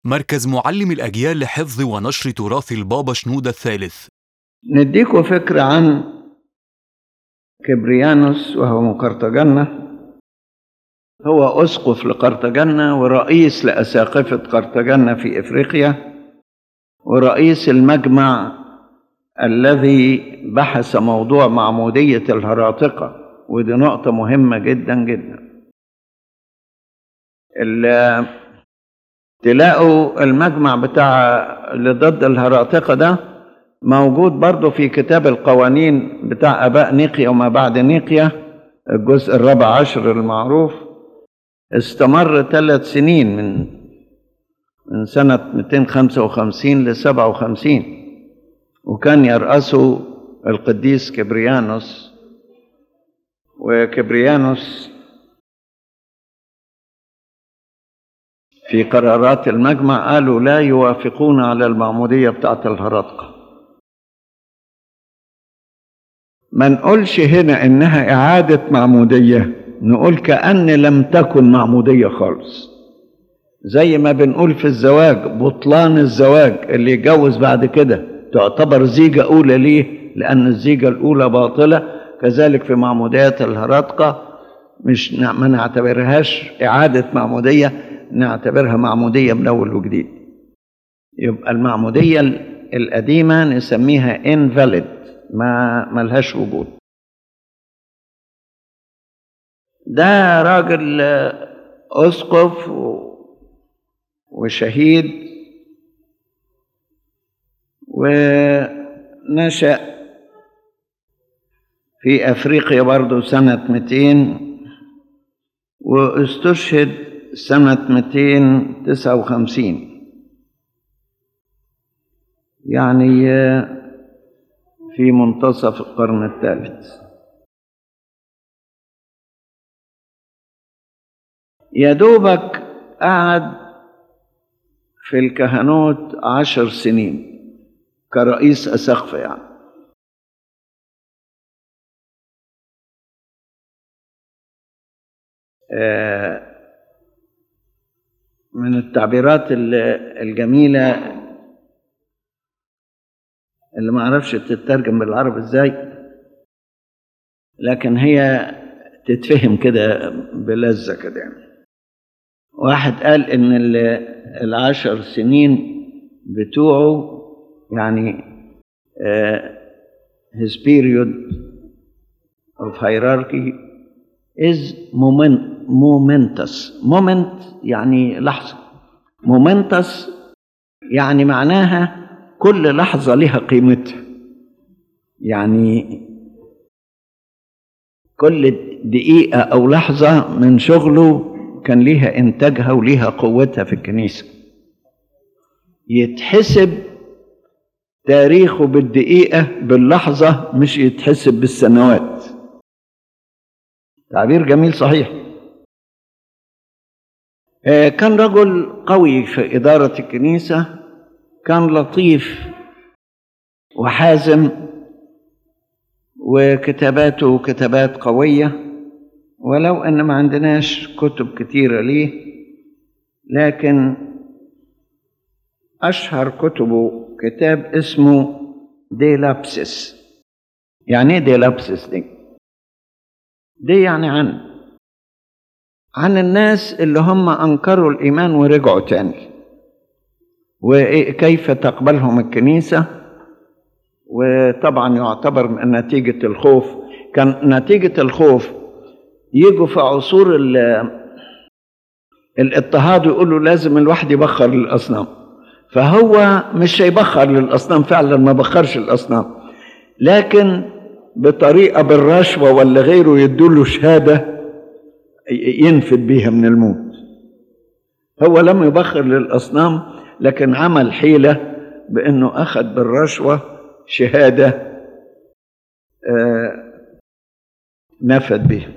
مركز معلم الأجيال لحفظ ونشر تراث البابا شنودة الثالث نديكم فكرة عن كبريانوس وهو من قرطاجنة هو أسقف لقرطاجنة ورئيس لأساقفة قرطاجنة في إفريقيا ورئيس المجمع الذي بحث موضوع معمودية الهراطقة ودي نقطة مهمة جدا جدا ال- تلاقوا المجمع بتاع اللي ضد الهراطقة ده موجود برضه في كتاب القوانين بتاع آباء نيقيا وما بعد نيقيا الجزء الرابع عشر المعروف استمر ثلاث سنين من من سنة 255 ل 57 وكان يرأسه القديس كبريانوس وكبريانوس في قرارات المجمع قالوا لا يوافقون على المعمودية بتاعت الهرطقة ما نقولش هنا إنها إعادة معمودية نقول كأن لم تكن معمودية خالص زي ما بنقول في الزواج بطلان الزواج اللي يتجوز بعد كده تعتبر زيجة أولى ليه لأن الزيجة الأولى باطلة كذلك في معموديات الهرطقة مش نع- ما نعتبرهاش إعادة معمودية نعتبرها معمودية من أول وجديد يبقى المعمودية ال- القديمة نسميها invalid ما ملهاش وجود ده راجل آه، أسقف و- وشهيد ونشأ في أفريقيا برضو سنة 200 واستشهد سنة 259 يعني آه، في منتصف القرن الثالث يا دوبك قعد في الكهنوت عشر سنين كرئيس أسقفة يعني آه، من التعبيرات ال- الجميلة اللي ما اعرفش تترجم بالعربي ازاي لكن هي تتفهم كده بلذة كده يعني واحد قال ان ال- العشر سنين بتوعه يعني آه، his period of hierarchy is moment, momentous moment يعني لحظة momentous يعني معناها كل لحظة لها قيمتها يعني كل دقيقة أو لحظة من شغله كان ليها إنتاجها وليها قوتها في الكنيسة يتحسب تاريخه بالدقيقة باللحظة مش يتحسب بالسنوات تعبير جميل صحيح آه، كان رجل قوي في إدارة الكنيسة كان لطيف وحازم وكتاباته كتابات قوية ولو أن ما عندناش كتب كتيرة ليه لكن أشهر كتبه كتاب اسمه ديلابسس يعني ايه ديلابسس دي؟ دي يعني عن عن الناس اللي هم أنكروا الإيمان ورجعوا تاني وكيف تقبلهم الكنيسة وطبعا يعتبر من نتيجة الخوف كان نتيجة الخوف يجوا في عصور ال- الاضطهاد ويقولوا لازم الواحد يبخر للأصنام فهو مش هيبخر للأصنام فعلا ما بخرش الأصنام لكن بطريقة بالرشوة ولا غيره يدوله شهادة ينفد بيها من الموت هو لم يبخر للأصنام لكن عمل حيلة بأنه أخذ بالرشوة شهادة آه، نفد بها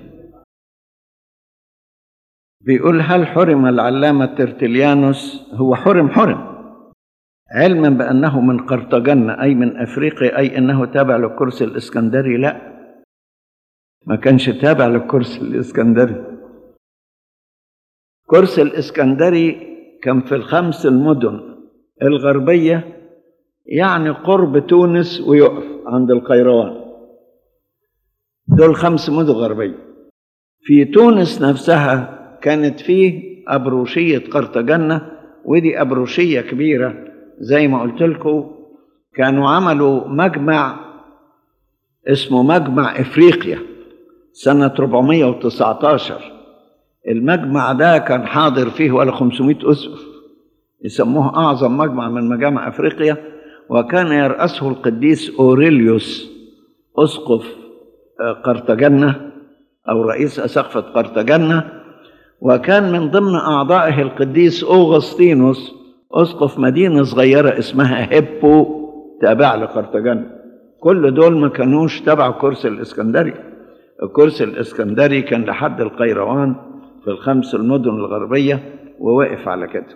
بيقول هل حرم العلامة ترتليانوس هو حرم حرم علما بأنه من قرطاجنة أي من أفريقيا أي أنه تابع للكرسي الإسكندري لا ما كانش تابع للكرسي الإسكندري كرسي الإسكندري كان في الخمس المدن الغربية يعني قرب تونس ويقف عند القيروان دول خمس مدن غربية في تونس نفسها كانت فيه أبروشية قرطاجنة ودي أبروشية كبيرة زي ما قلت لكم كانوا عملوا مجمع اسمه مجمع إفريقيا سنة 419 المجمع ده كان حاضر فيه ولا 500 أسقف يسموه أعظم مجمع من مجامع أفريقيا وكان يرأسه القديس أوريليوس أسقف قرطاجنة أو رئيس أسقفة قرطاجنة وكان من ضمن أعضائه القديس أوغسطينوس أسقف مدينة صغيرة اسمها هيبو تابعة لقرطاجنة كل دول ما كانوش تبع كرسي الإسكندري الكرسي الإسكندري كان لحد القيروان في الخمس المدن الغربية ووقف على كده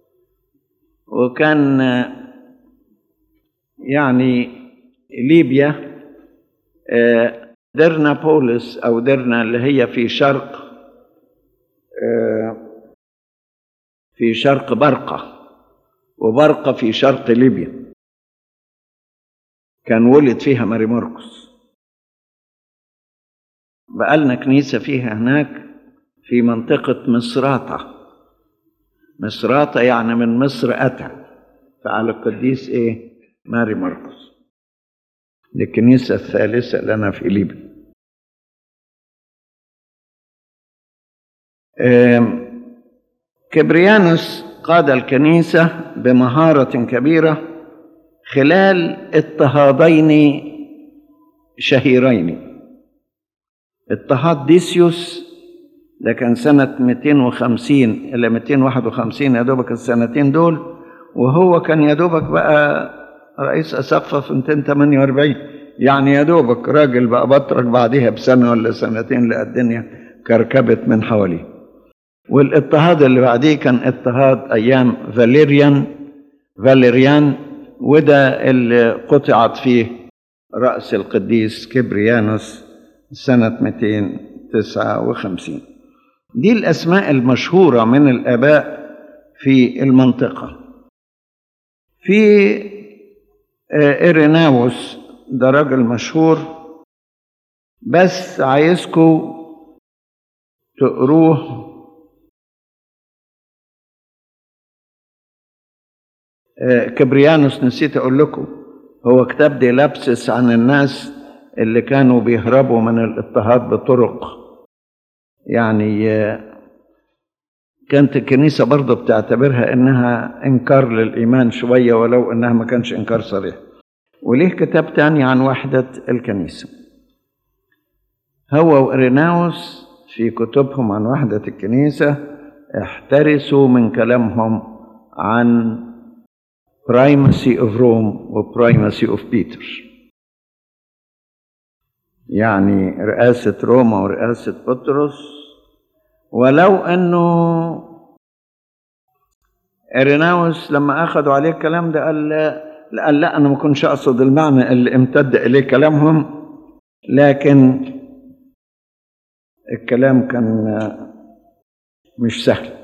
وكان يعني ليبيا درنا بولس أو درنا اللي هي في شرق في شرق برقة وبرقة في شرق ليبيا كان ولد فيها ماري مرقس بقالنا كنيسة فيها هناك في منطقة مصراتة مصراتة يعني من مصر أتى فعلى القديس إيه ماري مرقس دي الكنيسة الثالثة لنا في ليبيا كبريانوس قاد الكنيسة بمهارة كبيرة خلال اضطهادين شهيرين اضطهاد ديسيوس ده كان سنة 250 إلى 251 يا دوبك السنتين دول وهو كان يا دوبك بقى رئيس أسقفة في 248 يعني يا دوبك راجل بقى بطرك بعديها بسنة ولا سنتين لقى الدنيا كركبت من حواليه والاضطهاد اللي بعديه كان اضطهاد أيام فاليريان فاليريان وده اللي قطعت فيه رأس القديس كبريانوس سنة 259 دي الأسماء المشهورة من الآباء في المنطقة في إيريناوس ده راجل مشهور بس عايزكم تقروه كبريانوس نسيت أقول لكم هو كتاب دي لابسس عن الناس اللي كانوا بيهربوا من الاضطهاد بطرق يعني كانت الكنيسة برضه بتعتبرها إنها إنكار للإيمان شوية ولو إنها ما كانش إنكار صريح وليه كتاب تاني عن وحدة الكنيسة هو وإريناوس في كتبهم عن وحدة الكنيسة احترسوا من كلامهم عن primacy of Rome و primacy of Peter يعني رئاسة روما ورئاسة بطرس ولو أنه إريناوس لما أخذوا عليه الكلام ده قال لا, قال لا أنا ما كنتش أقصد المعنى اللي امتد إليه كلامهم لكن الكلام كان مش سهل